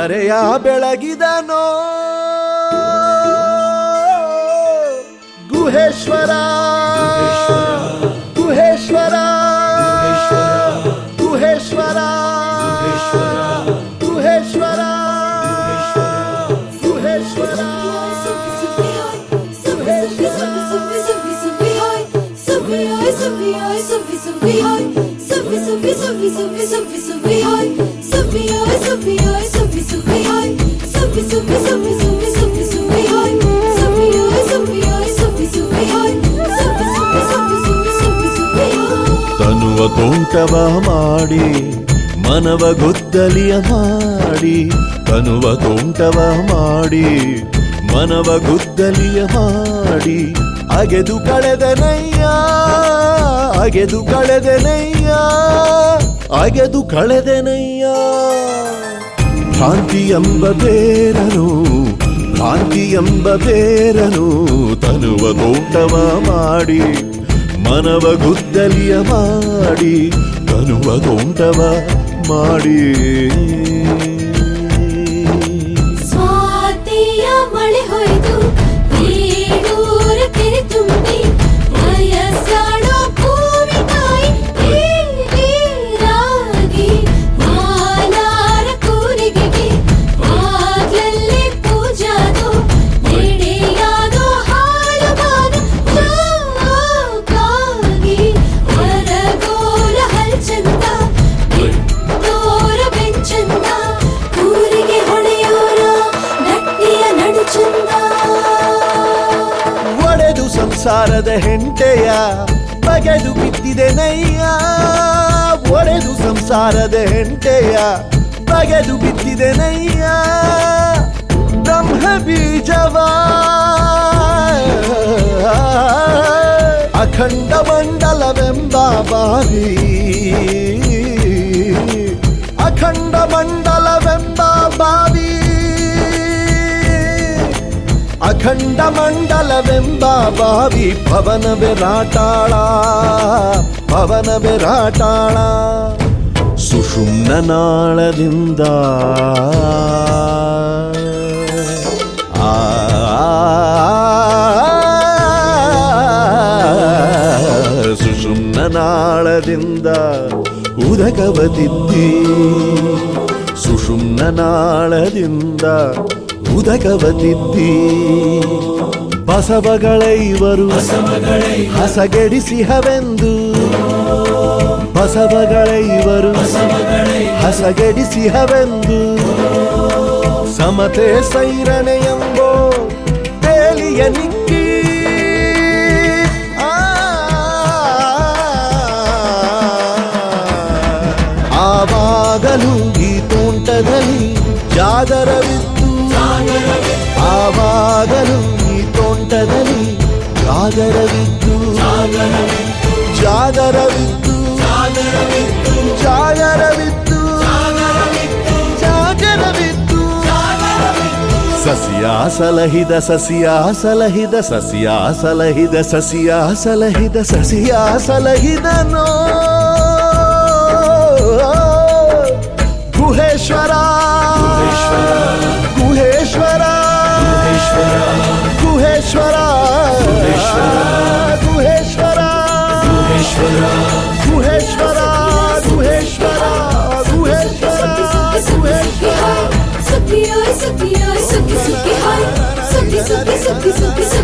ಮರೆಯ ಬೆಳಗಿದನೋ ಗುಹೇಶ್ವರ ಗುಹೇಶ್ವರ ಗುಹೇಶ್ವರ ಗುಹೇಶ್ವರ ಗುಹೇಶ್ವರ ತನುವ ತೋಂಟವ ಮಾಡಿ ಮನವ ಗುದ್ದಲಿಯ ಮಾಡಿ ತನುವ ತೋಂಟವ ಮಾಡಿ ಮನವ ಗುದ್ದಲಿಯ ಮಾಡಿ ಅಗೆದು ಕಳೆದನಯ್ಯ ಅಗೆದು ಕಳೆದನಯ್ಯ ಅಗೆದು ಕಳೆದನಯ್ಯ ಭ್ರಾಂತಿ ಎಂಬ ಬೇರನು ಭ್ರಾಂತಿ ಎಂಬ ಬೇರನು ತನುವ ತೋಟವ ಮಾಡಿ ಮನವ ಗುದ್ದಲಿಯ ಮಾಡಿ ತನುವ ತೋಟವ ಮಾಡಿ ಸ್ವಾತಿಯ ಮಳೆ ಹೊಯ್ದು ಏಳೂರ ಕೆರೆ ತುಂಬಿ ವಯಸ್ಸಾಡೋ ಭೂಮಿ ತಾಯಿ ನೀರಾಗಿ ಮಾಲಾರ ಕೂರಿಗೆಗೆ ಆಗ್ಲಲ್ಲೇ ಪೂಜಾದು ಎಡೆಯಾದೋ ಹಾಲು ಬಾನು ಜೋಕಾಗಿ ಹೊರಗೋಲ ಹಲ್ಚಂದ ಬಿಟ್ಟೋರ ಬೆಂಚಂದ ಊರಿಗೆ ಹೊಳೆಯೋರ ನಟ್ಟಿಯ ನಡುಚಂದ ಒಡೆದು ಸಂಸಾರದ ಹೆಂಟೆಯ ಬಗೆದು ಬಿದ್ದಿದೆ ನಯ್ಯ ಒಡೆದು ಸಂಸಾರದ ಹೆಂಟೆಯ ಬಗೆದು ಬಿದ್ದಿದೆ ನಯ್ಯ ಬ್ರಹ್ಮ ಬೀಜವ ಅಖಂಡ ಮಂಡಲವೆಂಬ ಬಾವಿ ಅಖಂಡ ಮಂಡಲವೆಂಬ ಬಾವಿ ಅಖಂಡ ಮಂಡಲವೆಂಬ ಬಾವಿ ಪವನ ಬೆರಾಟಾಳ ಪವನ ಬೆರಾಟಾಳ ಸುಷುಮ್ನ ನಾಳದಿಂದ ಆ ಸುಷುಮ್ನ ನಾಳದಿಂದ ಉದಕವತಿದ್ದಿ ಸುಷುಮ್ನ ನಾಳದಿಂದ ಉದಕವತಿದ್ದಿ ಬಸವಗಳೈವರು ಹಸಗೆಡಿಸಿಹವೆಂದು ಬಸವಗಳೈವರು ಹಸಗೆಡಿಸಿಹವೆಂದು ಸಮತೆ ಸೈರಣೆ ಎಂಬೋ ಬೇಲಿಯ ನಿಕ್ಕಿ ಆ, ಆವಾಗಲೂ ಈ ತೋಂಟದಲ್ಲಿ ಜಾಗರವಿತ್ತು ಆವಾಗಲೂ ಈ ತೋಂಟದಲ್ಲಿ ಜಾಗರವಿತ್ತು ಜಾಗರವಿತ್ತು ಜಾಗರವಿತ್ತು ಜಾಗರವಿತ್ತು ಸಸಿಯ ಸಲಹಿದ ಸಸಿಯ ಸಲಹಿದ ಸಸಿಯ ಸಲಹಿದ ಸಸಿಯ ಸಲಹಿದ ಸಸಿಯ ಸಲಹಿದನೋ ಗುಹೇಶ್ವರ ಗುಹೇಶ್ವರ ಗುಹೇಶ್ವರ ಗುಹೇಶ್ವರ ಗುಹೇಶ್ವರ ಗುಹೇಶ್ವರ ಗುಹೇಶ್ವರ ಗುಹೇಶ್ವರ ಸುಖಿ ಸುಖಿ ಸುಖಿ ಸುಖಿ ಸುಖಿ ಸುಖಿ ಸುಖಿ ಸುಖಿ ಸುಖಿ